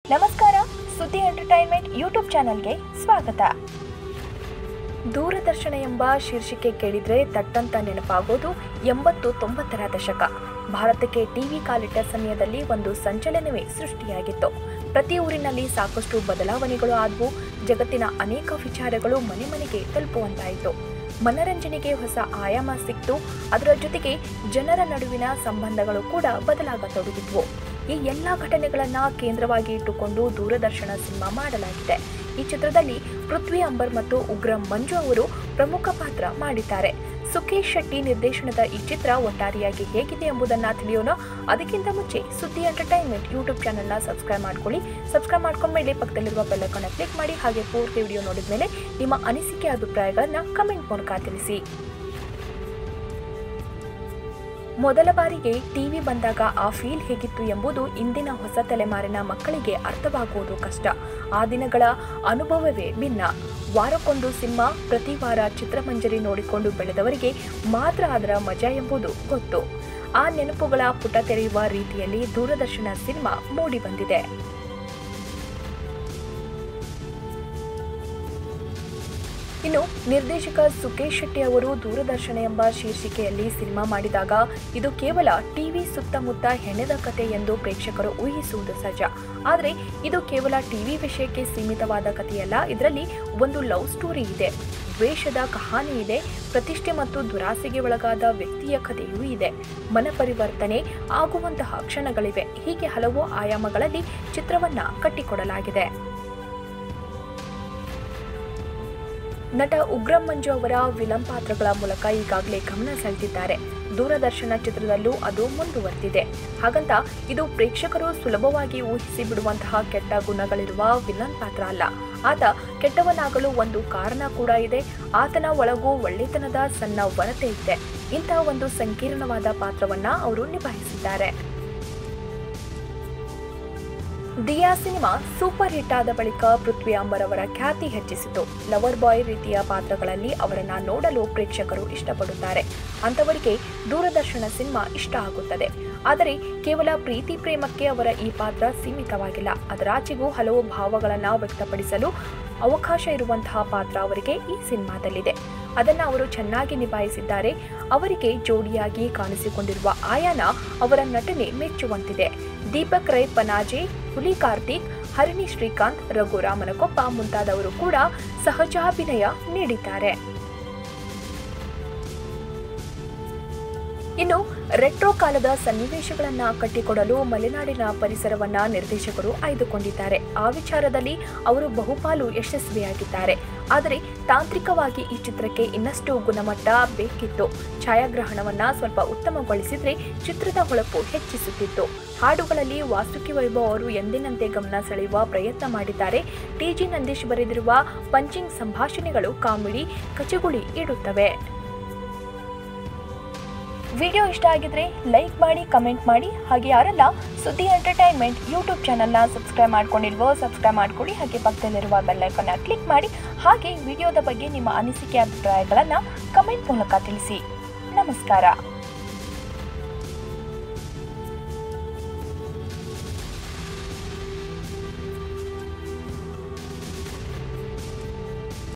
ನಮಸ್ಕಾರ ಸುದ್ದಿ entertainment YouTube ಚಾನೆಲ್ಗೆ ಸ್ವಾಗತ ದೂರದರ್ಶನ ಎಂಬ ಶೀರ್ಷಿಕೆ ಕೇಳಿದ್ರೆ ತಟ್ಟಂತ ನೆನಪಾಗೋದು ಎಂಬತ್ತು ತೊಂಬತ್ತರ ದಶಕ ಭಾರತಕ್ಕೆ ಟಿವಿ ಕಾಲಿಟ್ಟ ಸಮಯದಲ್ಲಿ ಒಂದು ಸಂಚಲನವೇ ಸೃಷ್ಟಿಯಾಗಿತ್ತು ಪ್ರತಿ ಊರಿನಲ್ಲಿ ಸಾಕಷ್ಟು ಬದಲಾವಣೆಗಳು ಆದವು ಜಗತ್ತಿನ ಅನೇಕ ವಿಚಾರಗಳು ಮನೆ ಮನೆಗೆ ತಲುಪುವಂತಾಯಿತು ಮನರಂಜನೆಗೆ ಹೊಸ ಆಯಾಮ ಸಿಕ್ತು ಅದರ ಜೊತೆಗೆ ಜನರ ನಡುವಿನ ಸಂಬಂಧಗಳು ಕೂಡ ಬದಲಾಗತೊಡಗಿದ್ವು ಈ ಎಲ್ಲ ಘಟನೆಗಳನ್ನ ಕೇಂದ್ರವಾಗಿ ಇಟ್ಟುಕೊಂಡು ದೂರದರ್ಶನ ಸಿನಿಮಾ ಮಾಡಲಾಗಿದೆ ಈ ಚಿತ್ರದಲ್ಲಿ ಪೃಥ್ವಿ ಅಂಬರ್ ಮತ್ತು ಉಗ್ರಂ ಮಂಜು ಅವರು ಪ್ರಮುಖ ಪಾತ್ರ ಮಾಡಿದ್ದಾರೆ ಸುಖೇಶ್ ಶೆಟ್ಟಿ ನಿರ್ದೇಶನದ ಈ ಚಿತ್ರ ಒಟ್ಟಾರೆಯಾಗಿ ಹೇಗಿದೆ ಎಂಬುದನ್ನ ತಿಳಿಯೋಣ ಅದಕ್ಕಿಂತ ಮುಂಚೆ ಸುದ್ದಿ ಎಂಟರ್ಟೈನ್ಮೆಂಟ್ ಯೂಟ್ಯೂಬ್ ಚಾನೆಲ್ನ ಸಬ್ಸ್ಕ್ರೈಬ್ ಮಾಡ್ಕೊಳ್ಳಿ ಸಬ್ಸ್ಕ್ರೈಬ್ ಮಾಡ್ಕೊಂಡ್ಮೇಲೆ ಪಕ್ಕದಲ್ಲಿರುವ ಬೆಲ್ಲಕ್ಕನ್ನ ಕ್ಲಿಕ್ ಮಾಡಿ ಹಾಗೆ ಪೂರ್ತಿ ವಿಡಿಯೋ ನೋಡಿದ ಮೇಲೆ ನಿಮ್ಮ ಅನಿಸಿಕೆ ಅಭಿಪ್ರಾಯಗಳನ್ನ ಕಮೆಂಟ್ ಮೂಲಕ ತಿಳಿಸಿ ಮೊದಲ ಬಾರಿಗೆ ಟಿವಿ ಬಂದಾಗ ಆ ಫೀಲ್ ಹೇಗಿತ್ತು ಎಂಬುದು ಇಂದಿನ ಹೊಸ ತಲೆಮಾರಿನ ಮಕ್ಕಳಿಗೆ ಅರ್ಥವಾಗುವುದು ಕಷ್ಟ ಆ ದಿನಗಳ ಅನುಭವವೇ ಭಿನ್ನ ವಾರಕ್ಕೊಂದು ಸಿನಿಮಾ ಪ್ರತಿ ವಾರ ಚಿತ್ರಮಂಜರಿ ನೋಡಿಕೊಂಡು ಬೆಳೆದವರಿಗೆ ಮಾತ್ರ ಅದರ ಮಜಾ ಎಂಬುದು ಗೊತ್ತು ಆ ನೆನಪುಗಳ ಪುಟ ತೆರೆಯುವ ರೀತಿಯಲ್ಲಿ ದೂರದರ್ಶನ ಸಿನಿಮಾ ಮೂಡಿ ಬಂದಿದೆ ಇನ್ನು ನಿರ್ದೇಶಕ ಸುಖೇಶ್ ಶೆಟ್ಟಿ ಅವರು ದೂರದರ್ಶನ ಎಂಬ ಶೀರ್ಷಿಕೆಯಲ್ಲಿ ಸಿನಿಮಾ ಮಾಡಿದಾಗ ಇದು ಕೇವಲ ಟಿವಿ ಸುತ್ತಮುತ್ತ ಹೆಣೆದ ಕತೆ ಎಂದು ಪ್ರೇಕ್ಷಕರು ಊಹಿಸುವುದು ಸಹಜ ಆದರೆ ಇದು ಕೇವಲ ಟಿವಿ ವಿಷಯಕ್ಕೆ ಸೀಮಿತವಾದ ಕಥೆಯಲ್ಲ ಇದರಲ್ಲಿ ಒಂದು ಲವ್ ಸ್ಟೋರಿ ಇದೆ ದ್ವೇಷದ ಕಹಾನಿ ಇದೆ ಪ್ರತಿಷ್ಠೆ ಮತ್ತು ದುರಾಸೆಗೆ ಒಳಗಾದ ವ್ಯಕ್ತಿಯ ಕಥೆಯೂ ಇದೆ ಮನಪರಿವರ್ತನೆ ಆಗುವಂತಹ ಕ್ಷಣಗಳಿವೆ ಹೀಗೆ ಹಲವು ಆಯಾಮಗಳಲ್ಲಿ ಚಿತ್ರವನ್ನ ಕಟ್ಟಿಕೊಡಲಾಗಿದೆ ನಟ ಉಗ್ರಂ ಮಂಜು ಅವರ ವಿಲನ್ ಪಾತ್ರಗಳ ಮೂಲಕ ಈಗಾಗಲೇ ಗಮನ ಸೆಳೆದಿದ್ದಾರೆ ದೂರದರ್ಶನ ಚಿತ್ರದಲ್ಲೂ ಅದು ಮುಂದುವರೆದಿದೆ ಹಾಗಂತ ಇದು ಪ್ರೇಕ್ಷಕರು ಸುಲಭವಾಗಿ ಊಹಿಸಿ ಬಿಡುವಂತಹ ಕೆಟ್ಟ ಗುಣಗಳಿರುವ ವಿಲನ್ ಪಾತ್ರ ಅಲ್ಲ ಆತ ಕೆಟ್ಟವನಾಗಲು ಒಂದು ಕಾರಣ ಕೂಡ ಇದೆ ಆತನ ಒಳಗೂ ಒಳ್ಳೆತನದ ಸಣ್ಣ ವರತೆ ಇದೆ ಇಂತಹ ಒಂದು ಸಂಕೀರ್ಣವಾದ ಪಾತ್ರವನ್ನ ಅವರು ನಿಭಾಯಿಸಿದ್ದಾರೆ ದಿಯಾ ಸಿನಿಮಾ ಸೂಪರ್ ಹಿಟ್ ಆದ ಬಳಿಕ ಪೃಥ್ವಿ ಅಂಬರ್ ಅವರ ಖ್ಯಾತಿ ಹೆಚ್ಚಿಸಿತು ಲವರ್ ಬಾಯ್ ರೀತಿಯ ಪಾತ್ರಗಳಲ್ಲಿ ಅವರನ್ನ ನೋಡಲು ಪ್ರೇಕ್ಷಕರು ಇಷ್ಟಪಡುತ್ತಾರೆ ಅಂತವರಿಗೆ ದೂರದರ್ಶನ ಸಿನಿಮಾ ಇಷ್ಟ ಆಗುತ್ತದೆ ಆದರೆ ಕೇವಲ ಪ್ರೀತಿ ಪ್ರೇಮಕ್ಕೆ ಅವರ ಈ ಪಾತ್ರ ಸೀಮಿತವಾಗಿಲ್ಲ ಅದರಾಚೆಗೂ ಹಲವು ಭಾವಗಳನ್ನು ವ್ಯಕ್ತಪಡಿಸಲು ಅವಕಾಶ ಇರುವಂತಹ ಪಾತ್ರ ಅವರಿಗೆ ಈ ಸಿನಿಮಾದಲ್ಲಿದೆ ಅದನ್ನು ಅವರು ಚೆನ್ನಾಗಿ ನಿಭಾಯಿಸಿದ್ದಾರೆ ಅವರಿಗೆ ಜೋಡಿಯಾಗಿ ಕಾಣಿಸಿಕೊಂಡಿರುವ ಆಯಾನ ಅವರ ನಟನೆ ಮೆಚ್ಚುವಂತಿದೆ ದೀಪಕ್ ರೈ ಪನಾಜೆ ಹುಲಿ ಕಾರ್ತಿಕ್ ಹರಿಣಿ ಶ್ರೀಕಾಂತ್ ರಘು ರಾಮನಕೊಪ್ಪ ಮುಂತಾದವರು ಕೂಡ ಸಹಜಾಭಿನಯ ನೀಡಿದ್ದಾರೆ ಇನ್ನು ರೆಟ್ರೋ ಕಾಲದ ಸನ್ನಿವೇಶಗಳನ್ನ ಕಟ್ಟಿಕೊಡಲು ಮಲೆನಾಡಿನ ಪರಿಸರವನ್ನ ನಿರ್ದೇಶಕರು ಆಯ್ದುಕೊಂಡಿದ್ದಾರೆ ಆ ವಿಚಾರದಲ್ಲಿ ಅವರು ಬಹುಪಾಲು ಯಶಸ್ವಿಯಾಗಿದ್ದಾರೆ ಆದರೆ ತಾಂತ್ರಿಕವಾಗಿ ಈ ಚಿತ್ರಕ್ಕೆ ಇನ್ನಷ್ಟು ಗುಣಮಟ್ಟ ಬೇಕಿತ್ತು ಛಾಯಾಗ್ರಹಣವನ್ನ ಸ್ವಲ್ಪ ಉತ್ತಮಗೊಳಿಸಿದ್ರೆ ಚಿತ್ರದ ಹೊಳಪು ಹೆಚ್ಚಿಸುತ್ತಿತ್ತು ಹಾಡುಗಳಲ್ಲಿ ವಾಸುಕಿ ವೈಭವ್ ಅವರು ಎಂದಿನಂತೆ ಗಮನ ಸೆಳೆಯುವ ಪ್ರಯತ್ನ ಮಾಡಿದ್ದಾರೆ ಟಿಜಿ ನಂದೀಶ್ ಬರೆದಿರುವ ಪಂಚಿಂಗ್ ಸಂಭಾಷಣೆಗಳು ಕಾಮಿಡಿ ಕಚಗುಳಿ ಇಡುತ್ತವೆ ವಿಡಿಯೋ ಇಷ್ಟ ಆಗಿದ್ರೆ ಲೈಕ್ ಮಾಡಿ ಕಮೆಂಟ್ ಮಾಡಿ ಹಾಗೆ ಯಾರೆಲ್ಲ ಸುದ್ದಿ ಎಂಟರ್ಟೈನ್ಮೆಂಟ್ ಯೂಟ್ಯೂಬ್ ಚಾನಲ್ನ ಸಬ್ಸ್ಕ್ರೈಬ್ ಮಾಡ್ಕೊಂಡಿಲ್ವೋ ಸಬ್ಸ್ಕ್ರೈಬ್ ಮಾಡ್ಕೊಳ್ಳಿ ಹಾಗೆ ಪಕ್ಕದಲ್ಲಿರುವ ಬೆಲ್ಲೈಕನ್ನ ಕ್ಲಿಕ್ ಮಾಡಿ ಹಾಗೆ ವಿಡಿಯೋದ ಬಗ್ಗೆ ನಿಮ್ಮ ಅನಿಸಿಕೆ ಅಭಿಪ್ರಾಯಗಳನ್ನು ಕಮೆಂಟ್ ಮೂಲಕ ತಿಳಿಸಿ ನಮಸ್ಕಾರ